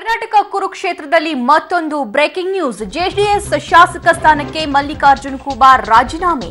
ಕರ್ನಾಟಕ ಕುರುಕ್ಷೇತ್ರದಲ್ಲಿ ಮತ್ತೊಂದು breaking news JDS ಶಾಸಕ ಸ್ಥಾನಕ್ಕೆ ಮಲ್ಲಿಕಾರ್ಜುನ್ ಖೂಬಾರ್ ರಾಜೀನಾಮೆ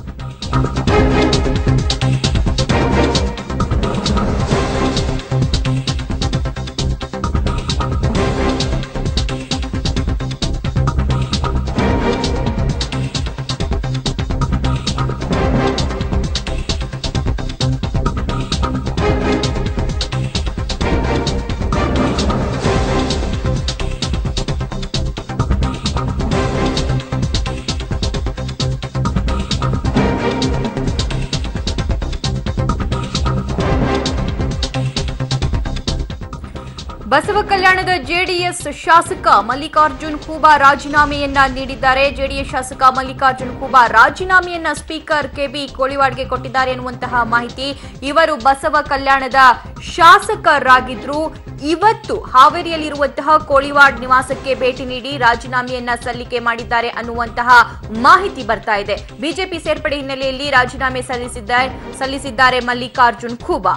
ಬಸವ ಕಲ್ಯಾಣದ ಜೆಡಿಎಸ್ ಶಾಸಕ ಮಲ್ಲಿಕಾರ್ಜುನ್ ಖೂಬಾ ರಾಜೀನಾಮೆಯನ್ನ ನೀಡಿದ್ದಾರೆ ಜೆಡಿಎಸ್ ಶಾಸಕ ಮಲ್ಲಿಕಾರ್ಜುನ್ ಖೂಬಾ ರಾಜೀನಾಮೆಯನ್ನ ಸ್ಪೀಕರ್ ಕೆಬಿ ಕೋಳಿವಾಡ್ಗೆ ಕೊಟ್ಟಿದ್ದಾರೆ ಎನ್ನುವಂತಹ ಮಾಹಿತಿ ಇವರು ಬಸವ ಕಲ್ಯಾಣದ ಶಾಸಕರಾಗಿದ್ರು ಇವತ್ತು ಹಾವೇರಿಯಲ್ಲಿರುವಂತಹ ಕೋಳಿವಾಡ್ ನಿವಾಸಕ್ಕೆ ಭೇಟಿ ನೀಡಿ ರಾಜೀನಾಮೆಯನ್ನ ಸಲ್ಲಿಕೆ ಮಾಡಿದ್ದಾರೆ ಅನ್ನುವಂತಹ ಮಾಹಿತಿ ಬರ್ತಾ ಇದೆ ಬಿಜೆಪಿ ಸೇರ್ಪಡೆ ಹಿನ್ನೆಲೆಯಲ್ಲಿ ರಾಜೀನಾಮೆ ಸಲ್ಲಿಸಿದ್ದಾರೆ ಸಲ್ಲಿಸಿದ್ದಾರೆ ಮಲ್ಲಿಕಾರ್ಜುನ್ ಖೂಬಾ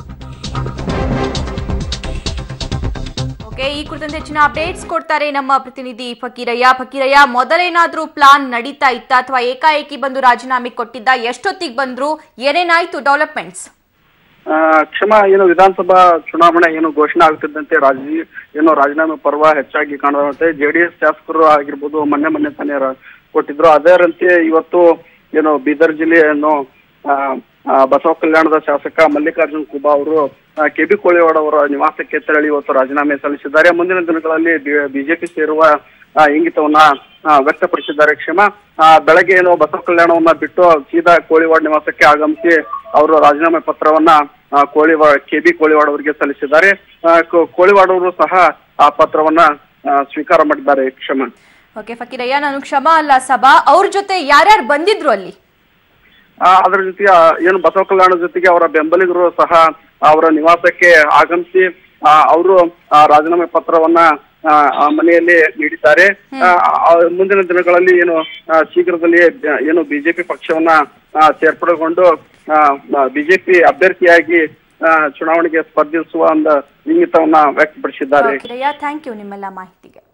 ಓಕೆ ಈ ಕುರಿತಂತೆ ಹೆಚ್ಚಿನ ಅಪ್ಡೇಟ್ಸ್ ಕೊಡ್ತಾರೆ ನಮ್ಮ ಪ್ರತಿನಿಧಿ ಫಕೀರಯ್ಯ ಫಕೀರಯ್ಯ ಮೊದಲೇನಾದ್ರೂ ಪ್ಲಾನ್ ನಡೀತಾ ಇತ್ತ ಅಥವಾ ಏಕಾಏಕಿ ಬಂದು ರಾಜೀನಾಮೆ ಕೊಟ್ಟಿದ್ದ ಎಷ್ಟೊತ್ತಿಗೆ ಬಂದ್ರು ಏನೇನಾಯ್ತು ಡೆವಲಪ್ಮೆಂಟ್ಸ್ ಆ, ಕ್ಷಮ ಏನು ವಿಧಾನಸಭಾ ಚುನಾವಣೆ ಏನು ಘೋಷಣೆ ಆಗ್ತಿದ್ದಂತೆ ರಾಜಿ ಏನು ರಾಜೀನಾಮೆ ಪರ್ವ ಹೆಚ್ಚಾಗಿ ಕಾಣುವಂತೆ ಜೆಡಿಎಸ್ ಶಾಸಕರು ಆಗಿರ್ಬೋದು ಮೊನ್ನೆ ಮೊನ್ನೆ ತಾನೇ ರ- ಕೊಟ್ಟಿದ್ರು ಅದೇ ರೀತಿ ಇವತ್ತು ಏನು ಬೀದರ್ ಜಿಲ್ಲೆಯನ್ನು ಆ, ಆ, ಬಸವ ಕಲ್ಯಾಣದ ಶಾಸಕ ಮಲ್ಲಿಕಾರ್ಜುನ್ ಖುಬಾ ಅವರು ಕೆ ಬಿ ಕೋಳಿವಾಡ ಅವರ ನಿವಾಸಕ್ಕೆ ತೆರಳಿ ಇವತ್ತು ರಾಜೀನಾಮೆ ಸಲ್ಲಿಸಿದ್ದಾರೆ ಮುಂದಿನ ದಿನಗಳಲ್ಲಿ ಬಿಜೆಪಿ ಸೇರುವ ಆ, ಇಂಗಿತವನ್ನ ಆ, ವ್ಯಕ್ತಪಡಿಸಿದ್ದಾರೆ ಕ್ಷಮ ಆ, ಬೆಳಗ್ಗೆ ಏನು ಬಸವ ಕಲ್ಯಾಣವನ್ನ ಬಿಟ್ಟು ಸೀದಾ ಕೋಳಿವಾಡ್ ನಿವಾಸಕ್ಕೆ ಆಗಮಿಸಿ ಅವರು ರಾಜೀನಾಮೆ ಪತ್ರವನ್ನ ಆ, ಕೋಳಿವಾಡ್ ಕೆ ಬಿ ಕೋಳಿವಾಡ್ ಅವರಿಗೆ ಸಲ್ಲಿಸಿದ್ದಾರೆ ಆ, ಕೋ- ಕೋಳಿವಾಡ್ ಅವರು ಸಹ ಆ ಪತ್ರವನ್ನ ಆ, ಸ್ವೀಕಾರ ಮಾಡಿದ್ದಾರೆ ಕ್ಷಮ ಓಕೆ ಫಕೀರಯ್ಯ ನಾನು ಕ್ಷಮ ಅಲ್ಲ ಸಭಾ ಅವ್ರ ಜೊತೆ ಯಾರ್ಯಾರು ಬಂದಿದ್ರು ಅಲ್ಲಿ ಆ, ಅದರ ಜೊತೆಗೆ ಆ, ಏನು ಬಸವ ಕಲ್ಯಾಣ ಜೊತೆಗೆ ಅವರ ಬೆಂಬಲಿಗರು ಸಹ ಅವರ ನಿವಾಸಕ್ಕೆ ಆಗಮಿಸಿ ಅವರು ರಾಜೀನಾಮೆ ಪತ್ರವನ್ನ ಆ, ಆ ಮನೆಯಲ್ಲಿ ನೀಡಿದ್ದಾರೆ ಆ, ಆ, ಮುಂದಿನ ದಿನಗಳಲ್ಲಿ ಏನು ಆ, ಶೀಘ್ರದಲ್ಲಿಯೇ ಬ- ಏನು ಬಿಜೆಪಿ ಪಕ್ಷವನ್ನ ಆ, ಸೇರ್ಪಡೆಗೊಂಡು ಬಿಜೆಪಿ ಅಭ್ಯರ್ಥಿಯಾಗಿ ಆ, ಚುನಾವಣೆಗೆ ಸ್ಪರ್ಧಿಸುವ ಒಂದು ಇಂಗಿತವನ್ನ ವ್ಯಕ್ತಪಡಿಸಿದ್ದಾರೆ ಫಕೀರಯ್ಯ ಥ್ಯಾಂಕ್ ಯು ನಿಮ್ಮೆಲ್ಲ ಮಾಹಿತಿಗೆ